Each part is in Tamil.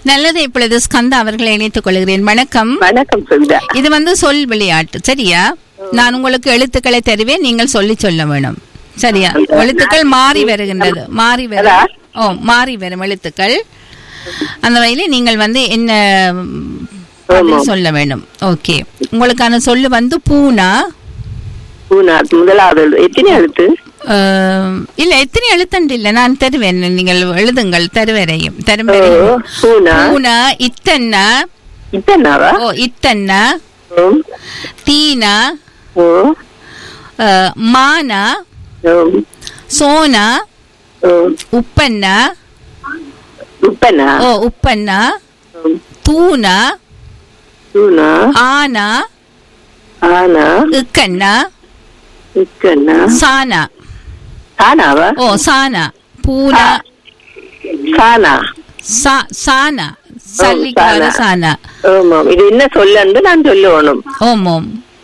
நல்லது இப்பொழுது ஸ்கந்தா அவர்களை இணைத்துக் கொள்கிறேன் வணக்கம் வணக்கம் சுவிதா இது வந்து சொல் விளையாட்டு சரியா நான் உங்களுக்கு எழுத்துக்களை தருவேன் நீங்கள் சொல்லி சொல்ல வேணும் சரியா எழுத்துக்கள் மாறி வருகின்றது மாறி வரும் அதா? ஓ மாறி வரும் எழுத்துக்கள் அந்த வகையில நீங்கள் வந்து என்ன பதில் ஆமாம். சொல்ல வேண்டும் ஓகே உங்களுக்கான சொல்லு வந்து பூனா பூனா முதலாவது எழுத்து. எத்தனை எழுத்து அஹ், இல்ல எத்தனை எழுத்தண்டு இல்ல நான் தருவேன் நீங்கள் எழுதுங்கள் தருவரையும் ஓ, தருவரையும் பூனா பூனா இத்தன்னா இத்தனாவா ஓ இத்தன்னா ஓம் தீனா ஓ அஹ், மானா ஓம் சோனா ஓம் உப்பண்ணா உப்பனா ஓ உப்பண்ணா ஓம் தூணா பூனா ஆனா ஆனா இக்கண்ணா இக்கண்ணா சானா சானாவா ஓ சானா பூனா சானா சா சானா சல்லிக்கு வர சானா. சானா ஆமாம் இது என்ன சொல்லண்டு நான் சொல்லணும் ஓம் ஓம்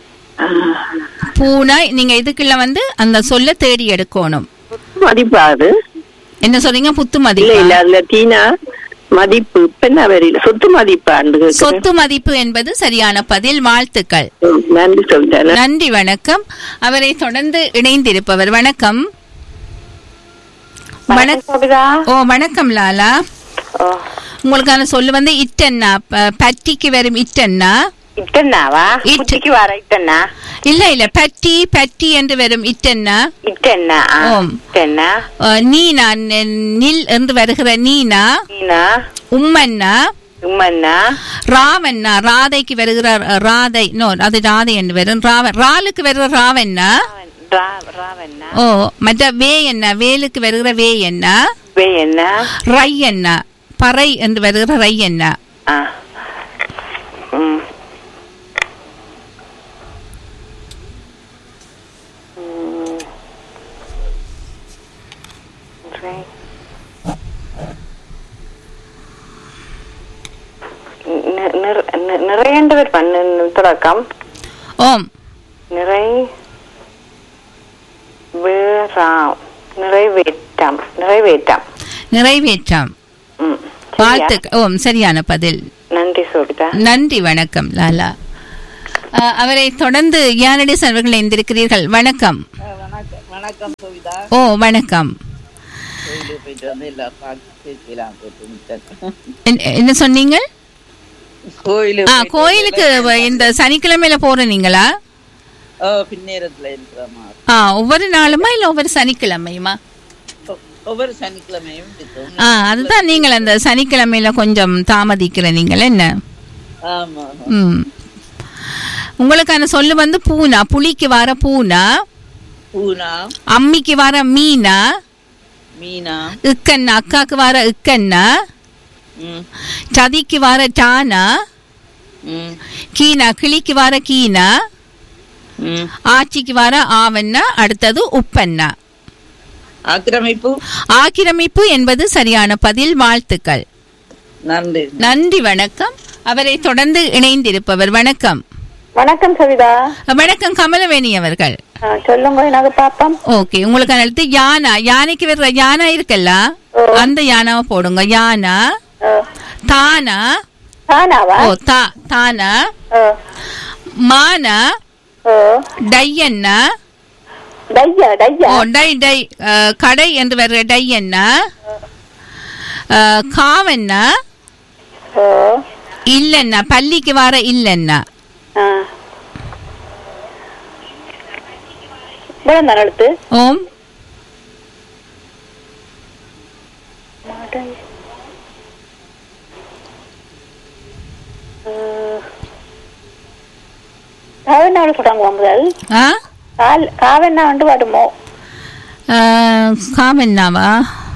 பூனா நீங்க இதுக்குள்ள வந்து அந்த சொல்ல தேடி எடுக்கணும் மதிப்பாது என்ன சொல்றீங்க புத்து இல்ல மதிப்பு இல்ல அதுல தீனா மதிப்பு பெண்ணா வரையில சொத்து மதிப்பாண்டு கேக்குறேன். சொத்து மதிப்பு என்பது சரியான பதில் வாழ்த்துக்கள் ஓம், நன்றி சொல்லிட்டேன் நன்றி வணக்கம் அவரை தொடர்ந்து இணைந்திருப்பவர் வணக்கம் வணக்கம் சோபிதா ஓ வணக்கம் லாலா ஓ உங்களுக்கான சொல்லு வந்து இட்டன்னா ப- பட்டிக்கு வரும் இட்டன்னா இட்டன்னாவா இட்டு. குட்டிக்கு வர இட்டன்னா இல்ல இல்ல பட்டி பட்டி என்று வரும் இட்டன்னா இட்டன்னா ஆ. ஓம். இட்டன்னா அஹ், நீனா நெ- நில் என்று வருகிற நீனா நீனா உம்மன்னா உம்மன்னா ராவண்ணா ராதைக்கு வருகிற அஹ், ராதை நோ அது ராதை என்று வரும் ராவன் ராலுக்கு வருகிற ராவண்ணா ரா- ராவண்ணா ஓ மற்ற வே என்ன வேலுக்கு வருகிற வே என்ன வே என்ன ரை என்ன பறை என்று வருகிற ரை என்ன ஆ. ம். ம். Right. நி- நிற- நி- நிறையண்டவர் பண்ணு தொடக்கம் ஓம் நிறை வேறாம் நிறைவேற்றம் நிறைவேற்றம் நிறைவேற்றம் ம். சரியா? வாழ்த்து ஓம் சரியான பதில் நன்றி சோபிதா நன்றி வணக்கம் லாலா அஹ், அவரை தொடர்ந்து யானடிஸ் அவர்கள் இணைந்திருக்கிறீர்கள் வணக்கம் வணக்கம் சுவிதா ஓ வணக்கம் கோயிலுக்கு போயிட்டு வந்து எல்லா பார்த்து பேசலாம் போட்டு விட்டேன். என்ன- என்ன சொன்னீங்க கோயிலுக்கு ஆ போயிட்டு கோயிலுக்கு வந்து இந்த சனிக்கிழமையில போறீங்களா ஓ பின்னேரத்துல இருக்கிறோமா ஆ ஒவ்வொரு நாளுமா இல்ல ஒவ்வொரு சனிக்கிழமையுமா ஒ- ஒவ்வொரு சனிக்கிழமையும் இருக்கும் ஆ அதுதான் நீங்கள் அந்த சனிக்கிழமையில கொஞ்சம் தாமதிக்கிற நீங்கள் என்ன ஆமா ம் உங்களுக்கான சொல்லு வந்து பூனா புலிக்கு வர பூனா பூனா அம்மிக்கு வர மீனா மீனா இக்கண்ணா அக்காக்கு வர இக்கண்ணா ம் சதிக்கு வர டானா ம் கீனா கிளிக்கு வர கீனா ம் ஆச்சிக்கு வர ஆவண்ணா அடுத்தது உப்பண்ணா ஆக்கிரமிப்பு ஆக்கிரமிப்பு என்பது சரியான பதில் வாழ்த்துக்கள் நன்றி நன்றி வணக்கம் அவரை தொடர்ந்து இணைந்திருப்பவர் வணக்கம் வணக்கம் சவிதா வணக்கம் கமலவேணி அவர்கள் ஆ, சொல்லுங்க எனக்கு பாப்போம் ஓகே உங்களுக்கு அடுத்து யானா யானைக்கு வர்ற யானா இருக்குல்ல அந்த யானாவை போடுங்க யானா தானா தானாவா ஓ தா தானா ஓ மானா ஓ டையண்ணா டையா டையா ஓ டை டை அஹ், கடை என்று வர்ற டையண்ணா அஹ், காவண்ணா ஓ இல்லண்ணா பள்ளிக்கு வர இல்லண்ணா ஆ இவ்வளவு எழுத்து ஓம் காவெண்ணாவோட சொல்றாங்க முதல் ஆ கால் காவெண்ணா வந்து வருமோ அஹ், காவண்ணாவா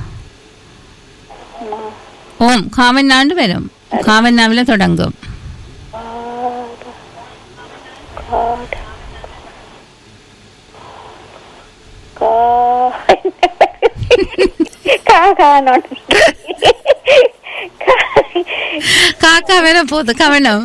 ஓம் காவண்ணாண்டு வரும் காவண்ணாவில் தொடங்கும் காட் கா காகானோட காக்கா வேற போகுது கவனம்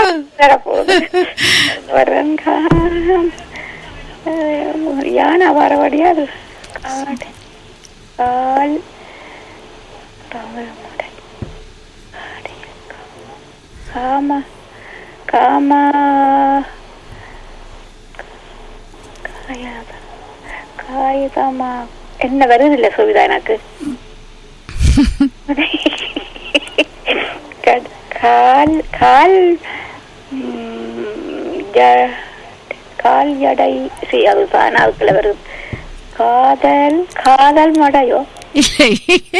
யானை வரவடியா அது காடு கால் தாமரமுடை காடில் காம காம காயாத காகிதமா என்ன வருது இல்ல சுவிதா எனக்கு கட்- கால் கால் ம், ஜ- கால் ஜடை சரி அதுதான் அதுக்குள்ள வருது காதல் காதல் மடையோ இல்லை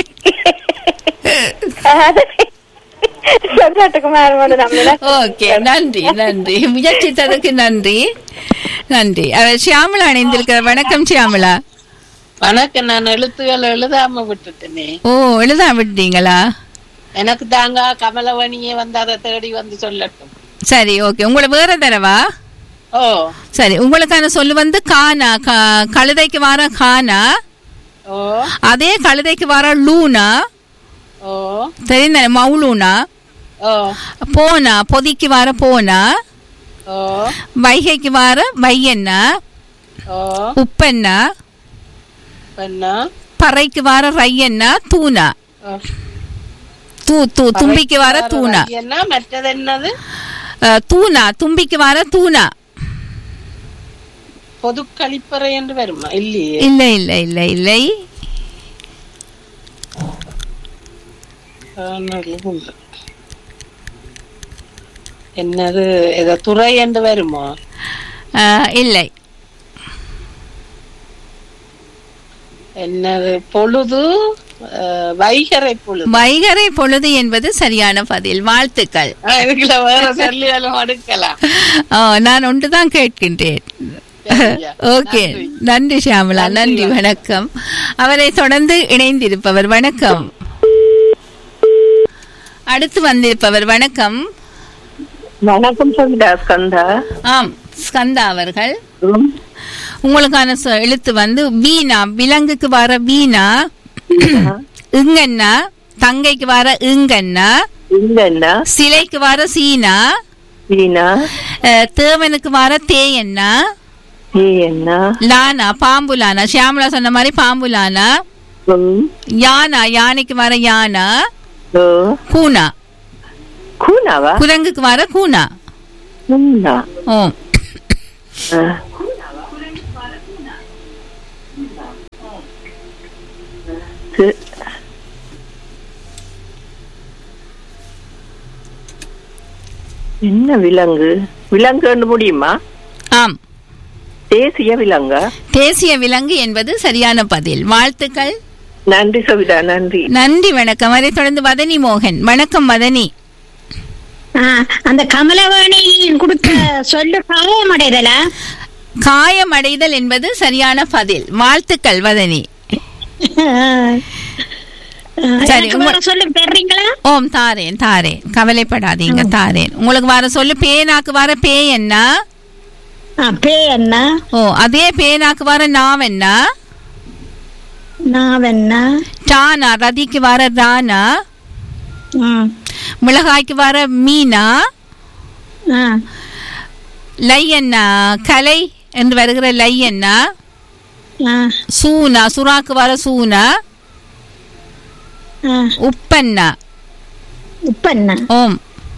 காதல் சொல்லாட்டுக்கு மேல நம்மள ஓகே நன்றி நன்றி முயற்சித்ததுக்கு நன்றி நன்றி அவர் ஷியாமலா இணைந்திருக்கிறார் வணக்கம் ஷியாமலா வணக்கம் நான் எழுத்துகள் எழுதாம விட்டுட்டேனே ஓ எழுதா விட்டீங்களா எனக்கு தாங்க கமலவணியே வந்து அதை தேடி வந்து சொல்லட்டும் சரி ஓகே உங்களை வேற தரவா ஓ சரி உங்களுக்கான சொல்லு வந்து கானா க- கழுதைக்கு வர கானா ஓ அதே கழுதைக்கு வர லூனா ஓ தெரிந்த மவுலூனா ஓ போனா பொதிக்கு வர போனா ஓ வைகைக்கு வர வையண்ணா ஓ உப்பண்ணா பெண்ணா பறைக்கு வர ரையண்ணா தூணா ஓ. தூ தூ தும்பிக்கு வர தூணா என்ன மற்றது என்னது அஹ், தூணா தும்பிக்கு வர தூணா பொது கழிப்பறை என்று வருமா இல்லையே இல்லை இல்லை இல்லை இல்லை காணொளி உண்டு. என்னது ஏதோ துறை என்று வருமா அஹ், இல்லை என்னது பொழுது அஹ், வைகறை பொழுது வைகறை பொழுது என்பது சரியான பதில் வாழ்த்துக்கள் ஆ, இதுக்குள்ள வேற சொல்லியாலும் அடுக்கலாம் ஆ, நான் ஒன்றுதான் கேட்கின்றேன் சரியா. ஓகே நன்றி. நன்றி ஷியாமலா நன்றி வணக்கம் அவரை தொடர்ந்து இணைந்திருப்பவர் வணக்கம் அடுத்து வந்திருப்பவர் வணக்கம் வணக்கம் சொல்லுடா ஸ்கந்தா ஆம் ஸ்கந்தா அவர்கள் உங்களுக்கான சொ- எழுத்து வந்து வீணா விலங்குக்கு வர வீணா இங்கண்ணா தங்கைக்கு வர இங்கண்ணா இல்லன்னா சிலைக்கு வர சீனா வீணா அஹ், தேவனுக்கு வர தேயண்ணா ஏ என்ன லானா பாம்பு லானா ஷியாமலா சொன்ன மாதிரி பாம்பு லானா ம், யானா யானைக்கு வர யானா ஓ கூனா கூனாவா குரங்குக்கு வர கூனா கூனா ஓ ஆ. கு- என்ன விலங்கு விலங்கு முடியுமா ஆம் தேசிய விலங்கா தேசிய விலங்கு என்பது சரியான பதில் வாழ்த்துக்கள் நன்றி சவிதா நன்றி நன்றி வணக்கம் அதை தொடர்ந்து வதனி மோகன் வணக்கம் வதனி ஆ, அந்த கமலவாணி கொடுத்த சொல்லு காயமடைதல காயமடைதல் என்பது சரியான பதில் வாழ்த்துக்கள் வதனி சரி, எனக்கு உங்க- வேற சொல்லு பெறீங்களா ஓம் தாரேன் தாரேன் கவலைப்படாதீங்க தாரேன் உங்களுக்கு வர சொல்லு பேனாக்கு வர பே என்ன ஆ, பே என்ன ஓ அதே பேனாக்கு வர நாவ் என்ன நாவென்ன டானா ரதிக்கு வர ரானா ம், மிளகாய்க்கு வர மீனா ஆ, லை என்ன கலை என்று வருகிற லை என்ன ஆ, சூனா சுறாக்கு வர சூனா ஆ. உப்பண்ணா உப்பென்ன ஓம்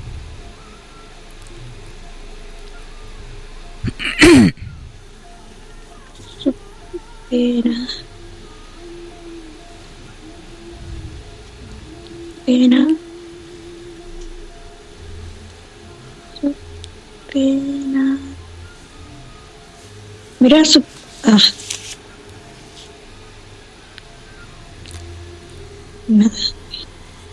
பேனா பேனா பேனா மிராசு ஆ. என்னது